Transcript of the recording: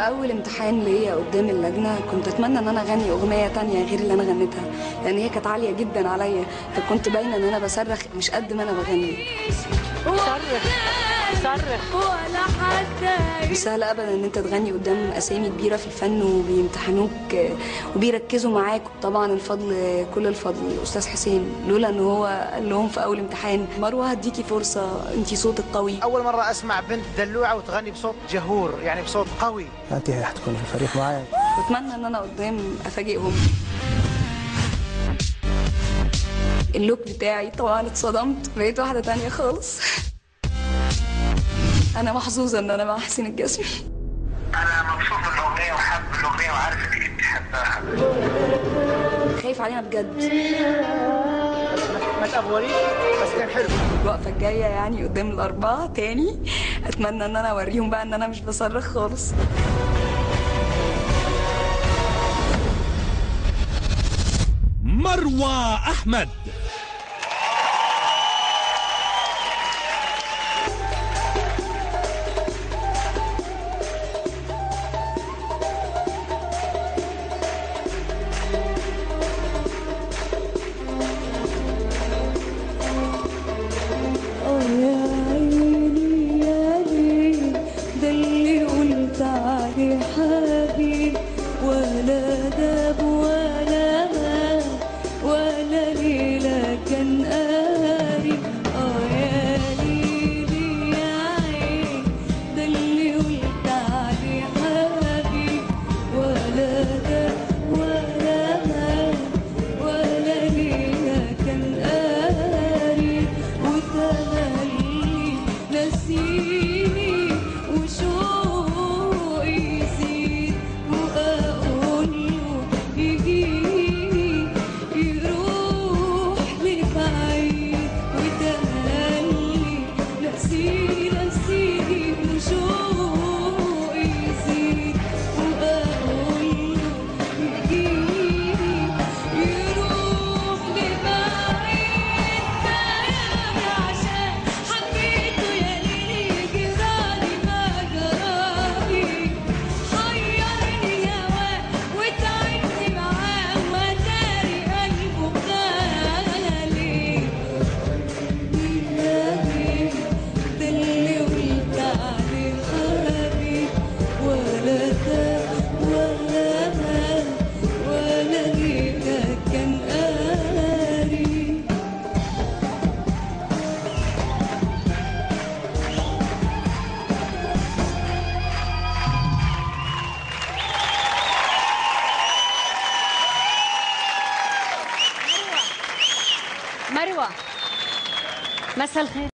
اول امتحان ليا قدام اللجنه كنت اتمنى ان انا اغني اغنيه تانية غير اللي انا غنيتها لان هي كانت عاليه جدا عليا فكنت باينه ان انا بصرخ مش قد ما انا بغني صرخ صرخ ولا حتى مش سهل ابدا ان انت تغني قدام اسامي كبيره في الفن وبيمتحنوك آه، وبيركزوا معاك طبعا الفضل كل الفضل الاستاذ حسين لولا ان هو قال لهم في اول امتحان مروه هديكي فرصه انت صوتك قوي اول مره اسمع بنت دلوعه وتغني بصوت جهور يعني بصوت قوي انت هتكون في الفريق معايا واتمنى ان انا قدام افاجئهم اللوك بتاعي طبعا اتصدمت بقيت واحده تانية خالص انا محظوظه ان انا مع حسين الجسمي انا مبسوط بالاغنيه وحابب الاغنيه وعارف انك انت حباها خايف علينا بجد ما تافوريش بس كان حلو الوقفه الجايه يعني قدام الاربعه تاني اتمنى ان انا اوريهم بقى ان انا مش بصرخ خالص مروى أحمد اه يا عيني يا ليل ده اللي قلت عليه حبيب ولا داب ولا مال ولا ليلة كان قاري اه يا ليل يا عين ده اللي قلت عليه حبيب ولا داب ولا مال ولا ليلة كان قاري وتملي نسيني وشوقي يزيد وأقول له يجيني يروح لبعيد وتملي نسيني نسيني وشوقي يزيد وأقول له يجيني يروح لبعيد تاني عشان حبيته يا ليلي جرالي ما جرالي حيرني هواه وتعبني معاه وتاري قلبه غالي بالله ده اللي قلت عليه حبيب ولا ده ولا ده ولا ليلة كان قاري مروة مساء الخير